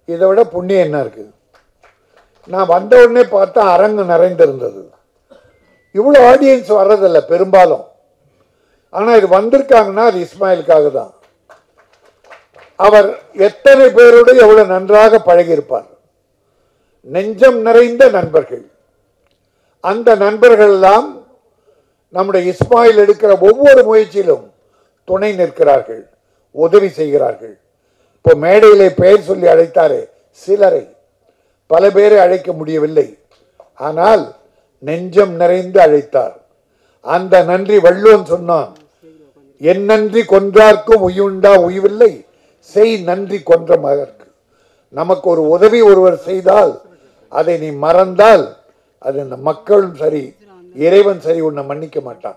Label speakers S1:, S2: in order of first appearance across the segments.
S1: இதை விட புண்ணியம் என்ன இருக்குது நான் வந்த உடனே பார்த்தா அரங்கு நிறைந்திருந்தது இவ்வளோ ஆடியன்ஸ் வர்றதில்ல பெரும்பாலும் ஆனால் இது வந்திருக்காங்கன்னா அது இஸ்மாயிலுக்காக தான் அவர் எத்தனை பேரோடு எவ்வளவு நன்றாக பழகியிருப்பார் நெஞ்சம் நிறைந்த நண்பர்கள் அந்த நண்பர்கள் எல்லாம் நம்முடைய இஸ்மாயில் எடுக்கிற ஒவ்வொரு முயற்சியிலும் துணை நிற்கிறார்கள் உதவி செய்கிறார்கள் இப்போ மேடையிலே பெயர் சொல்லி அழைத்தாரே சிலரை பல பேரை அழைக்க முடியவில்லை ஆனால் நெஞ்சம் நிறைந்து அழைத்தார் அந்த நன்றி வள்ளுவன் சொன்னான் என் நன்றி கொன்றார்க்கும் உயுண்டா உய்வில்லை செய் நன்றி கொன்ற மகற்கு நமக்கு ஒரு உதவி ஒருவர் செய்தால் அதை நீ மறந்தால் அது இந்த மக்களும் சரி இறைவன் சரி உன்னை மன்னிக்க மாட்டான்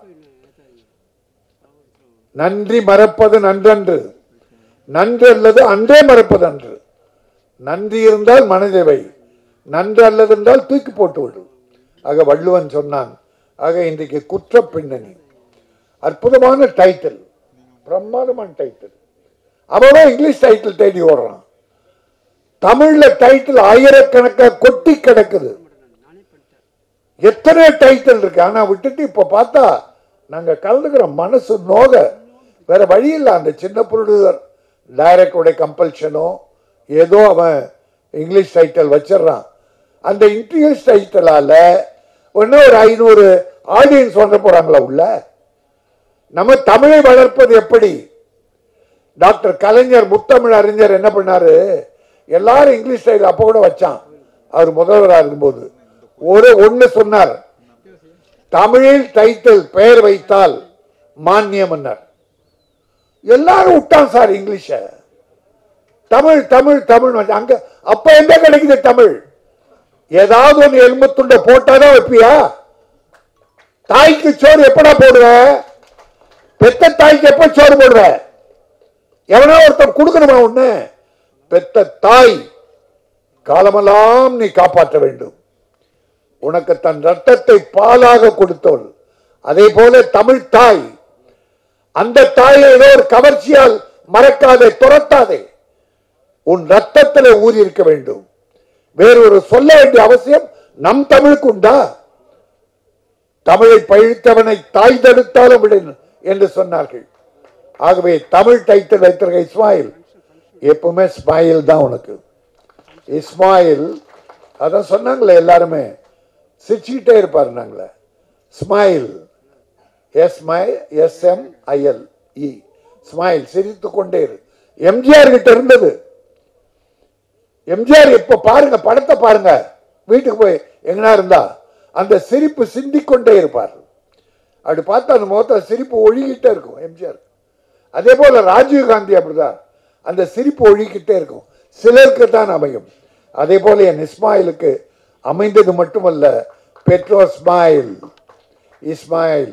S1: நன்றி மறப்பது நன்றன்று நன்று அல்லது அன்றே மறப்பது அன்று நன்றி இருந்தால் மனதேவை நன்று அல்லது என்றால் தூக்கி போட்டு விடு ஆக வள்ளுவன் சொன்னான் ஆக இன்றைக்கு குற்ற பின்னணி அற்புதமான டைட்டில் பிரமாதமான டைட்டில் அவனும் இங்கிலீஷ் டைட்டில் தேடி ஓடுறான் தமிழ்ல டைட்டில் ஆயிரக்கணக்காக கொட்டி கிடக்குது எத்தனை டைட்டில் இருக்கு ஆனா விட்டுட்டு இப்ப பார்த்தா நாங்க கலந்துக்கிறோம் மனசு நோக வேற வழி இல்லை அந்த சின்ன ப்ரொடியூசர் டைரக்டருடைய கம்பல்ஷனோ ஏதோ அவன் இங்கிலீஷ் டைட்டில் வச்சிடுறான் அந்த இங்கிலீஷ் டைட்டிலால ஒன்று ஒரு ஐநூறு ஆடியன்ஸ் வர போறாங்களா உள்ள நம்ம தமிழை வளர்ப்பது எப்படி டாக்டர் கலைஞர் முத்தமிழ் அறிஞர் என்ன பண்ணாரு எல்லாரும் இங்கிலீஷ் டைட்டில் அப்போ கூட வச்சான் அவர் முதல்வராக இருக்கும்போது ஒரு ஒண்ணு சொன்னார் தமிழில் டைட்டில் பெயர் வைத்தால் மானியம் மன்னர் எல்லாரும் விட்டான் சார் இங்கிலீஷ தமிழ் தமிழ் தமிழ் வந்து அங்க அப்ப எங்க கிடைக்குது தமிழ் ஏதாவது ஒன்று எலும்புத்துண்டை போட்டாதான் வைப்பியா தாய்க்கு சோறு எப்படா போடுவ பெத்த தாய்க்கு எப்ப சோறு போடுவ எவனோ ஒருத்தன் கொடுக்கணுமா ஒண்ணு பெத்த தாய் காலமெல்லாம் நீ காப்பாற்ற வேண்டும் உனக்கு தன் ரத்தத்தை பாலாக கொடுத்தவள் அதே போல தமிழ் தாய் அந்த தாயை ஏதோ ஒரு கவர்ச்சியால் மறக்காதே துரத்தாதே உன் ரத்தத்தில் ஊறி இருக்க வேண்டும் வேறொரு சொல்ல வேண்டிய அவசியம் நம் தமிழுக்கு உண்டா தமிழை பழித்தவனை தாய் தடுத்தாலும் விடு என்று சொன்னார்கள் ஆகவே தமிழ் டைட்டில் வைத்திருக்க இஸ்மாயில் எப்பவுமே ஸ்மைல் தான் உனக்கு இஸ்மாயில் அதான் சொன்னாங்களே எல்லாருமே சிரிச்சுக்கிட்டே இருப்பாரு நாங்களே ஸ்மைல் எஸ்மை எஸ்எம் ஐஎல் இ ஸ்மைல் சிரித்து கொண்டே இரு எம்ஜிஆர் கிட்ட இருந்தது எம்ஜிஆர் இப்ப பாருங்க படத்தை பாருங்க வீட்டுக்கு போய் எங்கனா இருந்தா அந்த சிரிப்பு சிந்திக்கொண்டே இருப்பார் அப்படி பார்த்தா அந்த முகத்தை சிரிப்பு ஒழுகிட்டே இருக்கும் எம்ஜிஆர் அதே போல ராஜீவ் காந்தி அப்படிதான் அந்த சிரிப்பு ஒழுகிக்கிட்டே இருக்கும் சிலருக்கு தான் அமையும் அதே போல என் இஸ்மாயிலுக்கு அமைந்தது மட்டுமல்ல பெட்ரோல் ஸ்மைல் இஸ்மாயில்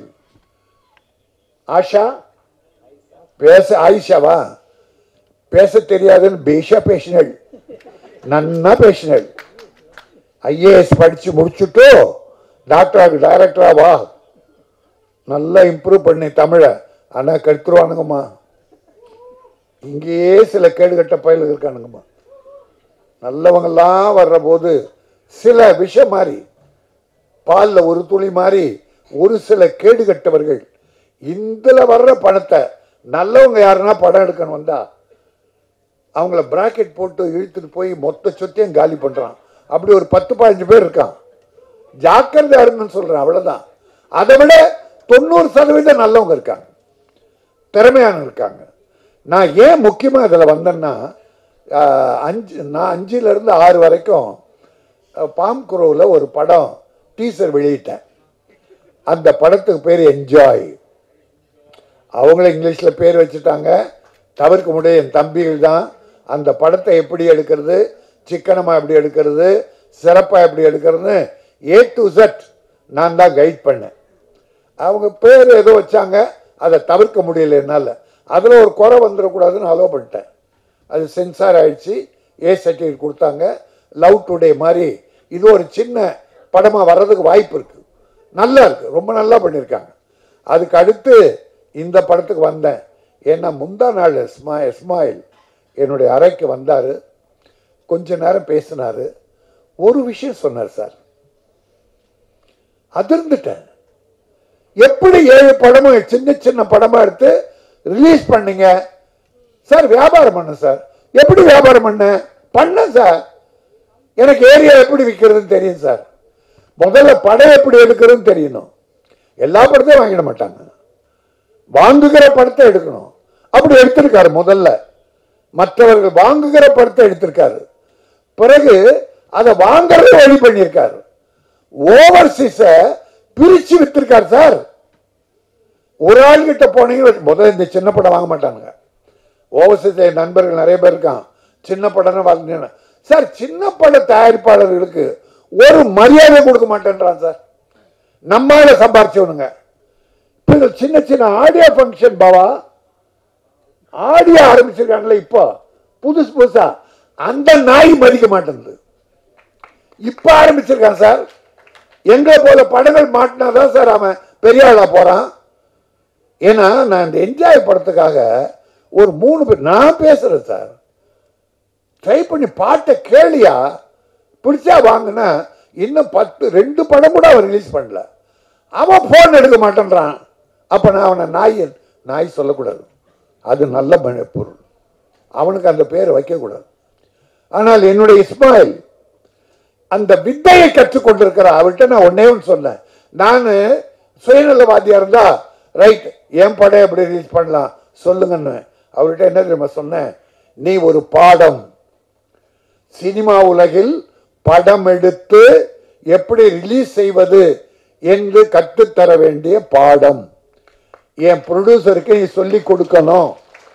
S1: ஆஷா பேச ஆயிஷாவா பேச தெரியாதுன்னு பேஷா பேசினள் நன்னா பேசினள் ஐஏஎஸ் படிச்சு முடிச்சுட்டு டாக்டர் டைரக்டரா வா நல்லா இம்ப்ரூவ் பண்ணி தமிழை ஆனா கெடுத்துருவானுங்கம்மா இங்கேயே சில கேடுகட்ட பயலுக்கு இருக்கானுங்கம்மா நல்லவங்கெல்லாம் வர்ற போது சில விஷம் மாதிரி பால்ல ஒரு துளி மாதிரி ஒரு சில கேடுகட்டவர்கள் இந்துல வர்ற பணத்தை நல்லவங்க யாருன்னா படம் எடுக்கணும் வந்தா அவங்கள பிராக்கெட் போட்டு இழுத்துட்டு போய் மொத்த சொத்தையும் காலி பண்றான் அப்படி ஒரு பத்து பதினஞ்சு பேர் இருக்கான் ஜாக்கிரதையா இருங்கன்னு சொல்றேன் அவ்வளவுதான் அதை விட தொண்ணூறு சதவீதம் நல்லவங்க இருக்காங்க திறமையான இருக்காங்க நான் ஏன் முக்கியமா இதுல வந்தேன்னா ஆஹ், அஞ்சு நான் அஞ்சுல இருந்து ஆறு வரைக்கும் அஹ், பாம் குரோவில் ஒரு படம் டீசர் வெளியிட்டேன் அந்த படத்துக்கு பேர் என்ஜாய் அவங்கள இங்கிலீஷ்ல பேர் வச்சுட்டாங்க தவிர்க்க முடிய என் தம்பிகள் தான் அந்த படத்தை எப்படி எடுக்கிறது சிக்கனமா எப்படி எடுக்கிறது சிறப்பா எப்படி எடுக்கிறதுன்னு ஏ டு Z நான் தான் கைட் பண்ணேன் அவங்க பேர் ஏதோ வச்சாங்க அதை தவிர்க்க முடியல என்னால் அதில் ஒரு குறை வந்துடக்கூடாதுன்னு அலோவ் பண்ணிட்டேன் அது சென்சார் ஆயிடுச்சு ஏ சர்டிஃபிகேட் கொடுத்தாங்க லவ் டுடே மாதிரி இது ஒரு சின்ன படமாக வர்றதுக்கு வாய்ப்பு இருக்கு நல்லா இருக்கு ரொம்ப நல்லா பண்ணியிருக்காங்க அதுக்கு அடுத்து இந்த படத்துக்கு வந்தேன் ஏன்னா முந்தா நாள் இஸ்மா இஸ்மாயில் என்னுடைய அறைக்கு வந்தார் கொஞ்ச நேரம் பேசினாரு ஒரு விஷயம் சொன்னார் சார் அதிர்ந்துட்டேன் எப்படி ஏழு படமும் சின்ன சின்ன படமா எடுத்து ரிலீஸ் பண்ணீங்க சார் வியாபாரம் பண்ண சார் எப்படி வியாபாரம் பண்ண பண்ண சார் எனக்கு ஏரியா எப்படி விற்கிறதுன்னு தெரியும் சார் முதல்ல படம் எப்படி எடுக்கிறதுன்னு தெரியணும் எல்லா படத்தையும் வாங்கிட மாட்டாங்க வாங்குகிற படத்தை எடுக்கணும் அப்படி எடுத்திருக்காரு முதல்ல மற்றவர்கள் வாங்குகிற படத்தை எடுத்திருக்காரு பிறகு அதை வாங்குறது வழி பண்ணியிருக்காரு ஓவர்சீஸ பிரிச்சு வித்திருக்காரு சார் ஒரு ஆள் கிட்ட போனீங்க முதல்ல இந்த சின்ன படம் வாங்க மாட்டாங்க ஓவர்சீஸ் நண்பர்கள் நிறைய பேர் இருக்கான் சின்ன படம் வாங்க சார் சின்ன பட தயாரிப்பாளர்களுக்கு ஒரு மரியாதை கொடுக்க மாட்டேன்றான் சார் நம்மால சம்பாரிச்சவனுங்க இப்ப இந்த சின்ன சின்ன ஆடியோ ஃபங்க்ஷன் பாவா ஆடியோ ஆரம்பிச்சிருக்காங்கல்ல இப்போ புதுசு புதுசா அந்த நாய் மதிக்க மாட்டேங்குது இப்ப ஆரம்பிச்சிருக்கான் சார் எங்க போல படங்கள் மாட்டினாதான் சார் அவன் பெரிய ஆளா போறான் ஏன்னா நான் இந்த என்ஜாய் படத்துக்காக ஒரு மூணு பேர் நான் பேசுறேன் சார் ட்ரை பண்ணி பாட்டை கேளியா பிடிச்சா வாங்கினா இன்னும் பத்து ரெண்டு படம் கூட அவன் ரிலீஸ் பண்ணல அவன் போன் எடுக்க மாட்டேன்றான் அப்ப நான் அவனை நாய் நாய் சொல்லக்கூடாது அது நல்ல ம- பொருள் அவனுக்கு அந்த பேர் வைக்கக்கூடாது ஆனால் என்னுடைய இஸ்மாயில் அந்த வித்தையை கற்றுக்கொண்டிருக்கிற அவர்கிட்ட நான் ஒன்னே ஒன்று சொன்னேன் நான் சுயநலவாதியா இருந்தா ரைட் என் படம் எப்படி ரிலீஸ் பண்ணலாம் சொல்லுங்கன்னு அவர்கிட்ட என்ன தெரியுமா சொன்னேன் நீ ஒரு பாடம் சினிமா உலகில் படம் எடுத்து எப்படி ரிலீஸ் செய்வது என்று கற்றுத்தர வேண்டிய பாடம் என் ப்ரொடியூசருக்கு நீ சொல்லி கொடுக்கணும்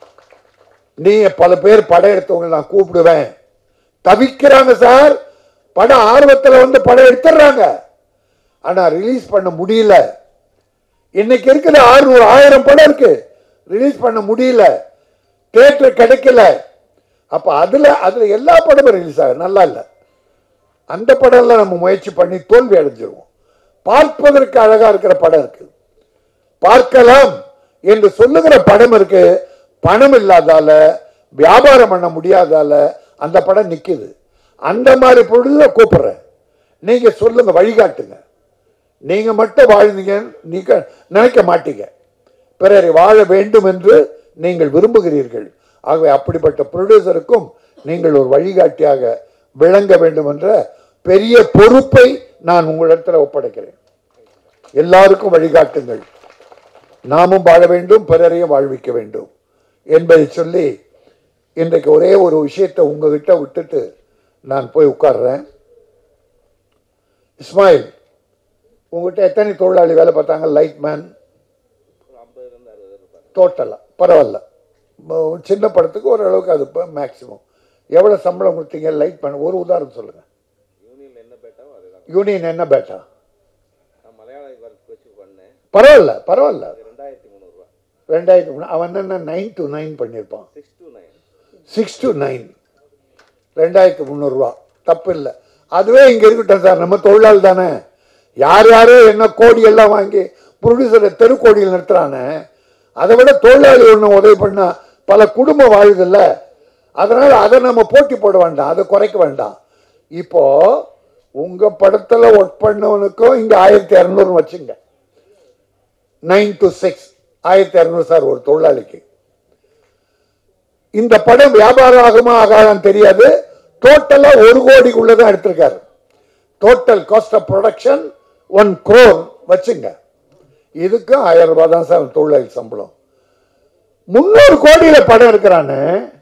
S1: நீ பல பேர் படம் எடுத்தவங்களை நான் கூப்பிடுவேன் தவிக்கிறாங்க சார் படம் ஆர்வத்தில் வந்து படம் எடுத்துடுறாங்க ஆனா ரிலீஸ் பண்ண முடியல இன்னைக்கு இருக்கிற ஆறுநூறு ஆயிரம் படம் இருக்கு ரிலீஸ் பண்ண முடியல தேட்டர் கிடைக்கல அப்ப அதுல அதுல எல்லா படமும் ரிலீஸ் ஆகும் நல்லா இல்ல அந்த படம்லாம் நம்ம முயற்சி பண்ணி தோல்வி அடைஞ்சிருவோம் பார்ப்பதற்கு அழகா இருக்கிற படம் இருக்கு பார்க்கலாம் என்று சொல்லுகிற படம் இருக்கு பணம் இல்லாதால வியாபாரம் பண்ண முடியாதால அந்த படம் நிக்குது அந்த மாதிரி பொழுதுல கூப்பிடுறேன் நீங்க சொல்லுங்க வழிகாட்டுங்க நீங்க மட்டும் வாழ்ந்தீங்க நீங்க நினைக்க மாட்டீங்க பிறரை வாழ வேண்டும் என்று நீங்கள் விரும்புகிறீர்கள் ஆகவே அப்படிப்பட்ட ப்ரொடியூசருக்கும் நீங்கள் ஒரு வழிகாட்டியாக விளங்க வேண்டும் என்ற பெரிய பொறுப்பை நான் உங்களிடத்தில் ஒப்படைக்கிறேன் எல்லாருக்கும் வழிகாட்டுங்கள் நாமும் வாழ வேண்டும் பிறரையும் வாழ்விக்க வேண்டும் என்பதை சொல்லி இன்றைக்கு ஒரே ஒரு விஷயத்தை உங்ககிட்ட விட்டுட்டு நான் போய் உட்கார்றேன் இஸ்மாயில் உங்ககிட்ட எத்தனை தொழிலாளி வேலை பார்த்தாங்க லைட் மேன் டோட்டலா பரவாயில்ல ம- சின்ன படத்துக்கு ஓரளவுக்கு அது மேக்சிமம் எவ்வளவு சம்பளம் கொடுத்தீங்க லைட் மேன் ஒரு உதாரணம் சொல்லுங்க
S2: யூனியன் என்ன பேட்டாவோ அதுதான்
S1: யூனியன் என்ன பேட்டா
S2: நான் மலையாள ஒர்க் வச்சு பண்ணேன்
S1: பரவாயில்ல பரவாயில்ல
S2: அது ரெண்டாயிரத்தி முந்நூறுரூவா
S1: ரெண்டாயிரத்தி மூணு அவன் என்ன நைன் டு நைன் பண்ணியிருப்பான்
S2: six to nine
S1: six to nine ரெண்டாயிரத்தி முந்நூறுரூவா தப்பு இல்லை அதுவே இங்கே இருக்கட்டும் சார் நம்ம தொழிலாளி தானே யார் யாரோ என்ன கோடி எல்லாம் வாங்கி ப்ரொடியூசரை தெருக்கோடியில் நிறுத்துறானே அதை விட தொழிலாளி ஒன்று உதவி பண்ணா பல குடும்பம் வாழுதில்ல அதனால அதை நம்ம போட்டி போட வேண்டாம் அதை குறைக்க வேண்டாம் இப்போ உங்க படத்துல ஒர்க் பண்ணவனுக்கும் இங்க ஆயிரத்தி இரநூறு வச்சுங்க நைன் டு சிக்ஸ் ஆயிரத்தி இரநூறு சார் ஒரு தொழிலாளிக்கு இந்த படம் வியாபாரம் ஆகுமா ஆகாதான்னு தெரியாது டோட்டலா ஒரு கோடிக்குள்ளதான் எடுத்திருக்காரு total cost of production one crore வச்சுங்க இதுக்கும் ஆயிரம் ரூபாய் தான் சார் தொழிலாளி சம்பளம் முன்னூறு கோடியில படம் இருக்கிறானு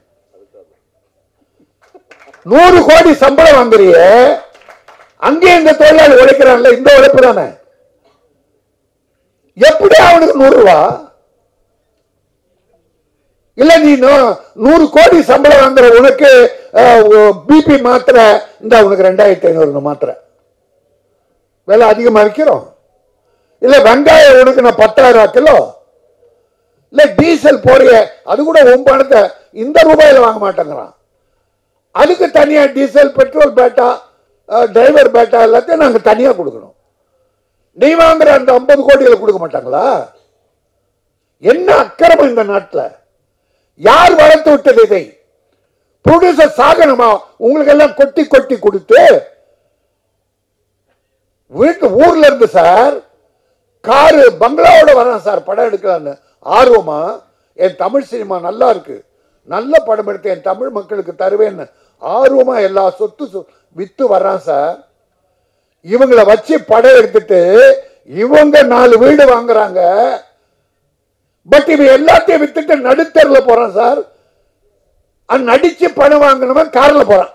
S1: நூறு கோடி சம்பளம் வாங்குறியே அங்கே இந்த தொழிலாளி உழைக்கிறான்ல இந்த உழைப்பு தானே எப்படி அவனுக்கு நூறு ரூபா இல்ல நீ நூ- நூறு கோடி சம்பளம் வாங்குற உனக்கு பிபி மாத்திரை இந்த உனக்கு ரெண்டாயிரத்தி ஐநூறு மாத்திரை விலை அதிகமா விற்கிறோம் இல்ல வெங்காயம் உனக்கு நான் பத்தாயிரம் கிலோ இல்ல டீசல் போறிய அது கூட உன் பணத்தை இந்த ரூபாயில வாங்க மாட்டேங்கிறான் அதுக்கு தனியா டீசல் பெட்ரோல் பேட்டா டிரைவர் பேட்டா எல்லாத்தையும் நாங்க தனியா கொடுக்கணும் நீ வாங்குற அந்த ஐம்பது கோடியில கொடுக்க மாட்டாங்களா என்ன அக்கிரமம் இந்த நாட்டுல யார் வளர்த்து விட்டது இதை ப்ரொடியூசர் சாகணுமா உங்களுக்கு எல்லாம் கொட்டி கொட்டி கொடுத்து வீட்டு ஊர்ல இருந்து சார் காரு பங்களாவோட வரான் சார் படம் எடுக்கலான்னு ஆர்வமா என் தமிழ் சினிமா நல்லா இருக்கு நல்ல படம் எடுத்து என் தமிழ் மக்களுக்கு தருவேன்னு ஆர்வமா எல்லா சொத்து சொ- வித்து வர்றான் சார் இவங்கள வச்சு படம் எடுத்துட்டு இவங்க நாலு வீடு வாங்குறாங்க பட் இவன் எல்லாத்தையும் வித்துட்டு நடுத்தரில் போறான் சார் அது நடிச்சு பணம் வாங்கினவன் கார்ல போறான்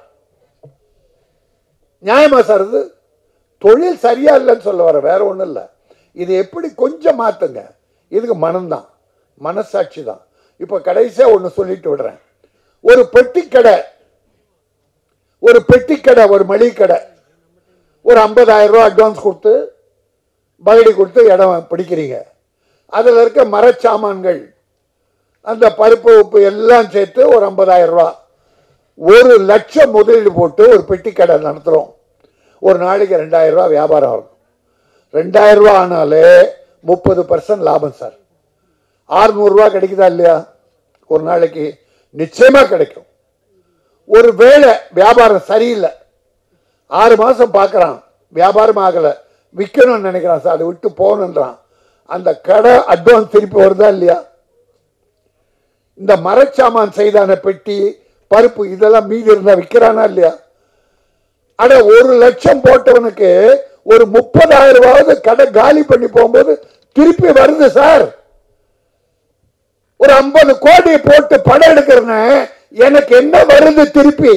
S1: நியாயமா சார் இது தொழில் சரியா இல்லைன்னு சொல்ல வர வேற ஒண்ணும் இல்லை இது எப்படி கொஞ்சம் மாத்துங்க இதுக்கு மனம்தான் மனசாட்சி தான் இப்ப கடைசியா ஒண்ணு சொல்லிட்டு விடுறேன் ஒரு பெட்டி கடை ஒரு பெட்டி கடை ஒரு மளிகை கடை ஒரு 50000 ரூபாய் அட்வான்ஸ் கொடுத்து பகடி கொடுத்து இடம் பிடிக்கிறீங்க அதுல இருக்க மரச்சாமான்கள் அந்த பருப்பு உப்பு எல்லாம் சேர்த்து ஒரு 50000 ரூபாய் ஒரு லட்சம் முதலீடு போட்டு ஒரு பெட்டி கடை நடத்துறோம் ஒரு நாளைக்கு ரெண்டாயிரம் ரூபாய் வியாபாரம் ஆகும் ரெண்டாயிரம் ரூபாய் ஆனாலே முப்பது பர்சன்ட் லாபம் சார் 600 ரூபாய் கிடைக்குதா இல்லையா ஒரு நாளைக்கு நிச்சயமா கிடைக்கும் ஒரு வேளை வியாபாரம் சரியில்லை ஆறு மாசம் பார்க்கறான் வியாபாரம் ஆகல விற்கணும்னு நினைக்கிறான் சார் அதை விட்டு போகணுன்றான் அந்த கடை அட்வான்ஸ் திருப்பி வருதா இல்லையா இந்த மரச்சாமான் செய்தான பெட்டி பருப்பு இதெல்லாம் மீதி இருந்தா விற்கிறானா இல்லையா அட ஒரு லட்சம் போட்டவனுக்கு ஒரு முப்பதாயிரம் ரூபாவது கடை காலி பண்ணி போகும்போது திருப்பி வருது சார் ஒரு ஐம்பது கோடி போட்டு படம் எடுக்கிறேன்னு எனக்கு என்ன வருது திருப்பி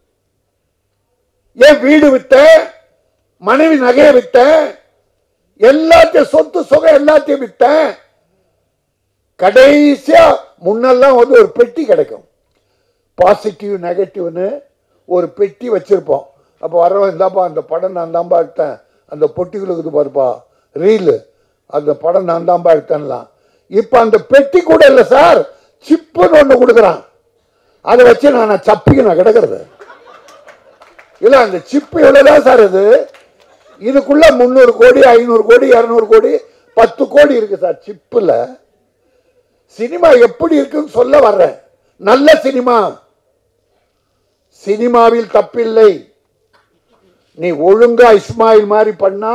S1: என் வீடு வித்தேன் மனைவி நகையை வித்தேன் எல்லாத்தையும் சொத்து சுகம் எல்லாத்தையும் வித்தேன் கடைசியா முன்னெல்லாம் வந்து ஒரு பெட்டி கிடைக்கும் பாசிட்டிவ் நெகட்டிவ்னு ஒரு பெட்டி வச்சிருப்போம் அப்போ வரவன் இந்தாப்பா அந்த படம் நான் தான்பா எடுத்தேன் அந்த பொட்டிகளுக்கு பாருப்பா ரீலு அந்த படம் நான் தான்பா எடுத்தேன்லாம் இப்போ அந்த பெட்டி கூட இல்லை சார் சிப்புன்னு ஒன்று கொடுக்குறான் அதை வச்சு நான் சப்பிக்கு நான் கிடக்கிறது இல்ல அந்த சிப்பு எவ்வளவுதான் சார் இது இதுக்குள்ள முந்நூறு கோடி ஐநூறு கோடி இருநூறு கோடி பத்து கோடி இருக்கு சார் சிப்புல சினிமா எப்படி இருக்குன்னு சொல்ல வர்றேன் நல்ல சினிமா சினிமாவில் தப்பில்லை நீ ஒழுங்கா இஸ்மாயில் மாதிரி பண்ணா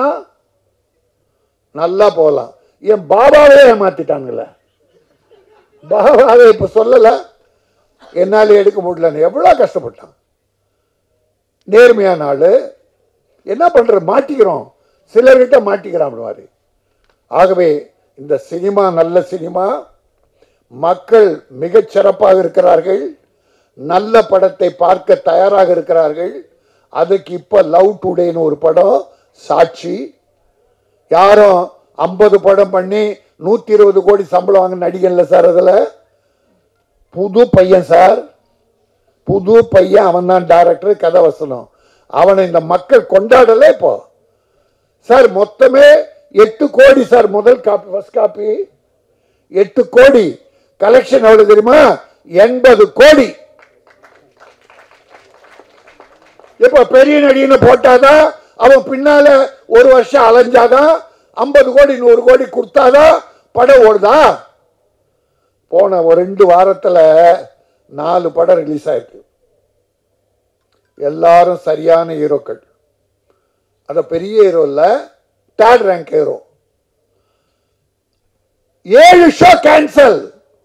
S1: நல்லா போகலாம் என் பாபாவே ஏமாத்திட்டானுங்கள பாபாவை இப்ப சொல்லல என்னால எடுக்க முடியலன்னு எவ்வளவு கஷ்டப்பட்டான் நேர்மையான ஆளு என்ன பண்ற மாட்டிக்கிறோம் சிலர்கிட்ட மாட்டிக்கிறான் மாதிரி ஆகவே இந்த சினிமா நல்ல சினிமா மக்கள் மிகச் சிறப்பாக இருக்கிறார்கள் நல்ல படத்தை பார்க்க தயாராக இருக்கிறார்கள் அதுக்கு இப்ப லவ் டுடேன்னு ஒரு படம் சாட்சி யாரும் ஐம்பது படம் பண்ணி நூத்தி இருபது கோடி சம்பளம் வாங்க நடிகன்ல சார் அதுல புது பையன் சார் புது பையன் அவன் தான் டைரக்டர் கதை வசனம் அவனை இந்த மக்கள் கொண்டாடல இப்போ சார் மொத்தமே எட்டு கோடி சார் முதல் காப்பி ஃபர்ஸ்ட் காப்பி எட்டு கோடி கலெக்ஷன் எவ்வளவு தெரியுமா எண்பது கோடி இப்ப பெரிய நடிகனை போட்டாதான் அவன் பின்னால ஒரு வருஷம் அலைஞ்சாதான் ஐம்பது கோடி நூறு கோடி கொடுத்தாதான் படம் ஓடுதா போன ஒரு ரெண்டு வாரத்துல நாலு படம் ரிலீஸ் ஆயிருக்கு எல்லாரும் சரியான ஹீரோக்கள் அந்த பெரிய ஹீரோ இல்ல தேர்ட் ரேங்க் ஹீரோ ஏழு ஷோ கேன்சல்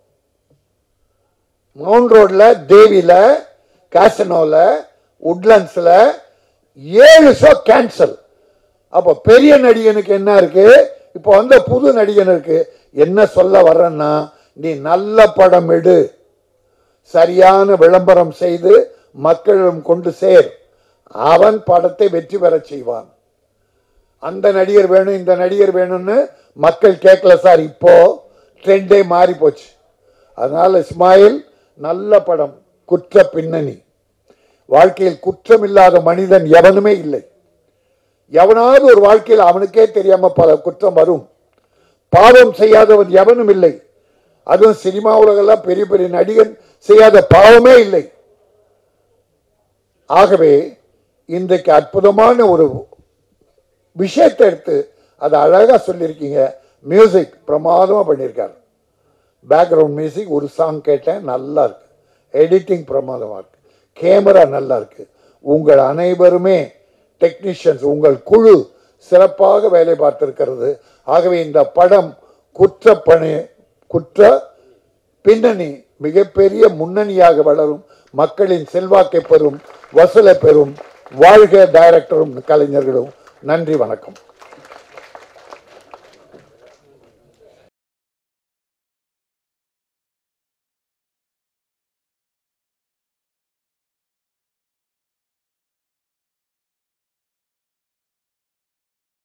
S1: மவுண்ட் ரோட்ல தேவியில காசனோல உட்லண்ட்ஸ்ல ஏழு ஷோ கேன்சல் அப்ப பெரிய நடிகனுக்கு என்ன இருக்கு இப்போ வந்த புது நடிகனுக்கு என்ன சொல்ல வர்றேன்னா நீ நல்ல படம் எடு சரியான விளம்பரம் செய்து மக்களிடம் கொண்டு சேர் அவன் படத்தை வெற்றி பெறச் செய்வான் அந்த நடிகர் வேணும் இந்த நடிகர் வேணும்னு மக்கள் கேட்கல சார் இப்போ ட்ரெண்டே மாறி போச்சு அதனால இஸ்மாயில் நல்ல படம் குற்ற பின்னணி வாழ்க்கையில் குற்றம் இல்லாத மனிதன் எவனுமே இல்லை எவனாவது ஒரு வாழ்க்கையில் அவனுக்கே தெரியாம பல குற்றம் வரும் பாவம் செய்யாதவன் எவனும் இல்லை அதுவும் சினிமா உலகெல்லாம் பெரிய பெரிய நடிகன் செய்யாத பாவமே இல்லை ஆகவே இன்றைக்கு அற்புதமான ஒரு விஷயத்தை எடுத்து அதை அழகா சொல்லியிருக்கீங்க மியூசிக் பிரமாதமா பண்ணியிருக்காரு பேக்ரவுண்ட் மியூசிக் ஒரு சாங் கேட்டேன் நல்லா இருக்கு எடிட்டிங் பிரமாதமா இருக்கு கேமரா நல்லா இருக்கு உங்கள் அனைவருமே டெக்னீஷியன்ஸ் உங்கள் குழு சிறப்பாக வேலை பார்த்திருக்கிறது ஆகவே இந்த படம் குற்றப்பணி குற்ற பின்னணி மிகப்பெரிய முன்னணியாக வளரும் மக்களின் செல்வாக்கை பெறும் வசூலை பெறும் வாழ்க டைரக்டரும் கலைஞர்களும் நன்றி வணக்கம்